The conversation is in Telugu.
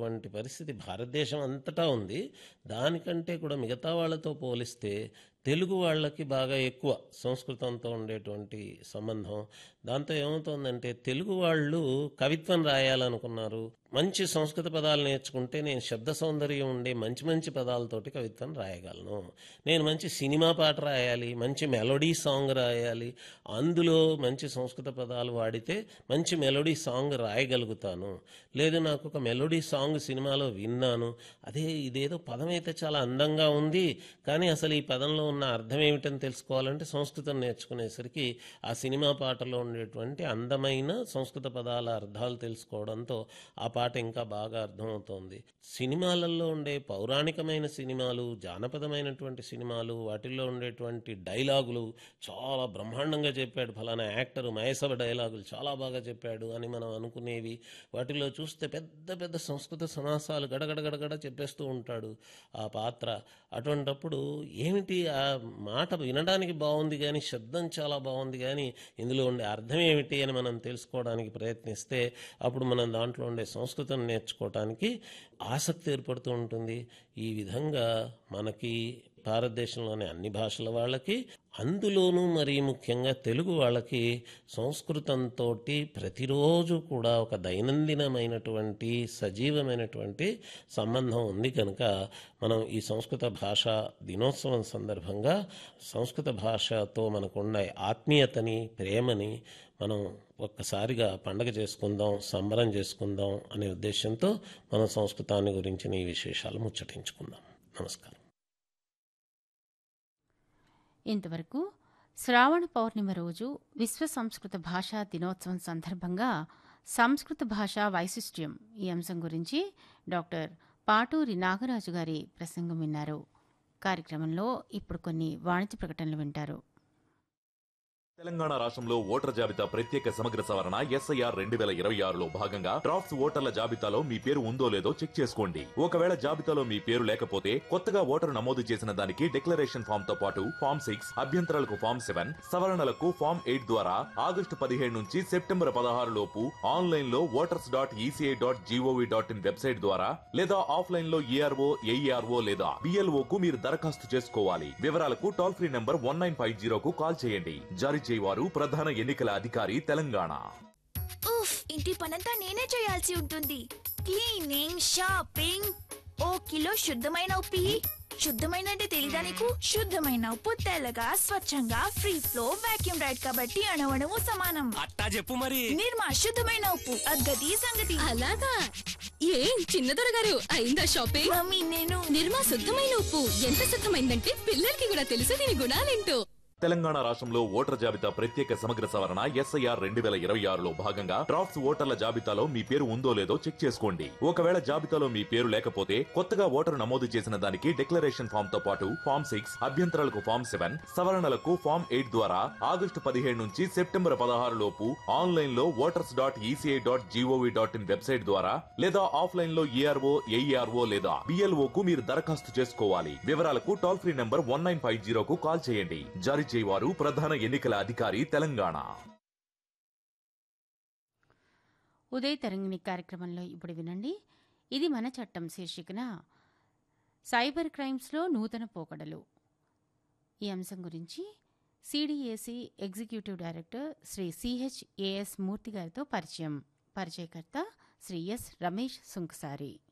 అనేటువంటి పరిస్థితి భారతదేశం అంతటా ఉంది దానికంటే కూడా మిగతా వాళ్ళతో పోలిస్తే తెలుగు వాళ్ళకి బాగా ఎక్కువ సంస్కృతంతో ఉండేటువంటి సంబంధం దాంతో ఏమవుతోందంటే తెలుగు వాళ్ళు కవిత్వం రాయాలనుకున్నారు మంచి సంస్కృత పదాలు నేర్చుకుంటే నేను శబ్ద సౌందర్యం ఉండే మంచి మంచి పదాలతోటి కవిత్వం రాయగలను నేను మంచి సినిమా పాట రాయాలి మంచి మెలోడీ సాంగ్ రాయాలి అందులో మంచి సంస్కృత పదాలు వాడితే మంచి మెలోడీ సాంగ్ రాయగలుగుతాను లేదు నాకు ఒక మెలోడీ సాంగ్ సినిమాలో విన్నాను అదే ఇదేదో పదం అయితే చాలా అందంగా ఉంది కానీ అసలు ఈ పదంలో ఉన్న అర్థం ఏమిటని తెలుసుకోవాలంటే సంస్కృతం నేర్చుకునేసరికి ఆ సినిమా పాటలో ఉండేటువంటి అందమైన సంస్కృత పదాల అర్థాలు తెలుసుకోవడంతో ఆ పాట ఇంకా బాగా అర్థమవుతోంది సినిమాలలో ఉండే పౌరాణికమైన సినిమాలు జానపదమైనటువంటి సినిమాలు వాటిల్లో ఉండేటువంటి డైలాగులు చాలా బ్రహ్మాండంగా చెప్పాడు ఫలానా యాక్టర్ మహేసభ డైలాగులు చాలా బాగా చెప్పాడు అని మనం అనుకునేవి వాటిలో చూస్తే పెద్ద పెద్ద సంస్కృత సమాసాలు గడగడ గడగడ చెప్పేస్తూ ఉంటాడు ఆ పాత్ర అటువంటప్పుడు ఏమిటి ఆ మాట వినడానికి బాగుంది కానీ శబ్దం చాలా బాగుంది కానీ ఇందులో ఉండే అర్థం ఏమిటి అని మనం తెలుసుకోవడానికి ప్రయత్నిస్తే అప్పుడు మనం దాంట్లో ఉండే సంస్కృతం నేర్చుకోవటానికి ఆసక్తి ఏర్పడుతూ ఉంటుంది ఈ విధంగా మనకి భారతదేశంలోని అన్ని భాషల వాళ్ళకి అందులోనూ మరీ ముఖ్యంగా తెలుగు వాళ్ళకి సంస్కృతంతో ప్రతిరోజు కూడా ఒక దైనందినమైనటువంటి సజీవమైనటువంటి సంబంధం ఉంది కనుక మనం ఈ సంస్కృత భాష దినోత్సవం సందర్భంగా సంస్కృత భాషతో మనకున్న ఆత్మీయతని ప్రేమని మనం ఒక్కసారిగా పండగ చేసుకుందాం సంబరం చేసుకుందాం అనే ఉద్దేశంతో మనం సంస్కృతాన్ని గురించిన ఈ విశేషాలు ముచ్చటించుకుందాం నమస్కారం ఇంతవరకు శ్రావణ పౌర్ణిమ రోజు విశ్వ సంస్కృత భాషా దినోత్సవం సందర్భంగా సంస్కృత భాషా వైశిష్ట్యం ఈ అంశం గురించి డాక్టర్ పాటూరి నాగరాజు గారి ప్రసంగం విన్నారు కార్యక్రమంలో ఇప్పుడు కొన్ని వాణిజ్య ప్రకటనలు వింటారు తెలంగాణ రాష్ట్రంలో ఓటర్ జాబితా ప్రత్యేక సమగ్ర సవరణ ఎస్ఐఆర్ రెండు వేల ఇరవై ఆరులో భాగంగా డ్రాఫ్ట్స్ ఓటర్ల జాబితాలో మీ పేరు ఉందో లేదో చెక్ చేసుకోండి ఒకవేళ జాబితాలో మీ పేరు లేకపోతే కొత్తగా ఓటరు నమోదు చేసిన దానికి డిక్లరేషన్ ఫామ్ తో పాటు ఫామ్ సిక్స్ అభ్యంతరాలకు ఫామ్ సెవెన్ సవరణలకు ఫామ్ ఎయిట్ ద్వారా ఆగస్టు పదిహేడు నుంచి సెప్టెంబర్ పదహారు లోపు ఆన్లైన్ లో voters dot ECI dot GOV dot in website ద్వారా లేదా ఆఫ్లైన్ లో ఏఆర్ఓ ఏఈఆర్ఓ లేదా బిఎల్ఓ కు మీరు దరఖాస్తు చేసుకోవాలి వివరాలకు toll free number one nine five జీరోకు కాల్ చేయండి జారీ చేయవారు ప్రధాన ఎన్నికల అధికారి తెలంగాణ ఉఫ్ ఇంటి పనంతా నేనే చేయాల్సి ఉంటుంది క్లీనింగ్ షాపింగ్ ఓ కిలో శుద్ధమైన ఉప్పి శుద్ధమైన అంటే తెలీదా నీకు శుద్ధమైన ఉప్పు తెల్లగా స్వచ్ఛంగా ఫ్రీ ఫ్లో వాక్యూమ్ రైడ్ కాబట్టి అణవణము సమానం అట్టా చెప్పు మరి నిర్మా శుద్ధమైన ఉప్పు అద్గతి సంగతి అలాగా ఏం చిన్నదొర గారు అయిందా షాపింగ్ మమ్మీ నేను నిర్మా శుద్ధమైన ఉప్పు ఎంత శుద్ధమైందంటే పిల్లలకి కూడా తెలుసు దీని గుణాలేంటో తెలంగాణ రాష్ట్రంలో ఓటర్ జాబితా ప్రత్యేక సమగ్ర సవరణ ఎస్ఐఆర్ రెండు వేల ఇరవై ఆరులో భాగంగా డ్రాఫ్ట్స్ ఓటర్ల జాబితాలో మీ పేరు ఉందో లేదో చెక్ చేసుకోండి ఒకవేళ జాబితాలో మీ పేరు లేకపోతే కొత్తగా ఓటరు నమోదు చేసిన దానికి డిక్లరేషన్ ఫామ్ తో పాటు ఫామ్ సిక్స్ అభ్యంతరాలకు ఫామ్ సెవెన్ సవరణలకు ఫామ్ ఎయిట్ ద్వారా ఆగస్టు పదిహేడు నుంచి సెప్టెంబర్ పదహారు లోపు ఆన్లైన్ లో voters dot ECI dot GOV dot in website ద్వారా లేదా ఆఫ్లైన్ లో ఏఆర్ఓ ఏఈఆర్ఓ లేదా బిఎల్ఓ కు మీరు దరఖాస్తు చేసుకోవాలి వివరాలకు toll free number one nine five జీరోకు కాల్ చేయండి జారీ చేయవారు ప్రధాన ఎన్నికల అధికారి తెలంగాణ ఉదయ్ తరంగిణి కార్యక్రమంలో ఇప్పుడు వినండి ఇది మన చట్టం శీర్షికన సైబర్ క్రైమ్స్లో నూతన పోకడలు ఈ అంశం గురించి CDAC executive director Shri CH AS Murthy గారితో పరిచయం పరిచయకర్త శ్రీ ఎస్ రమేష్ సుంకసారి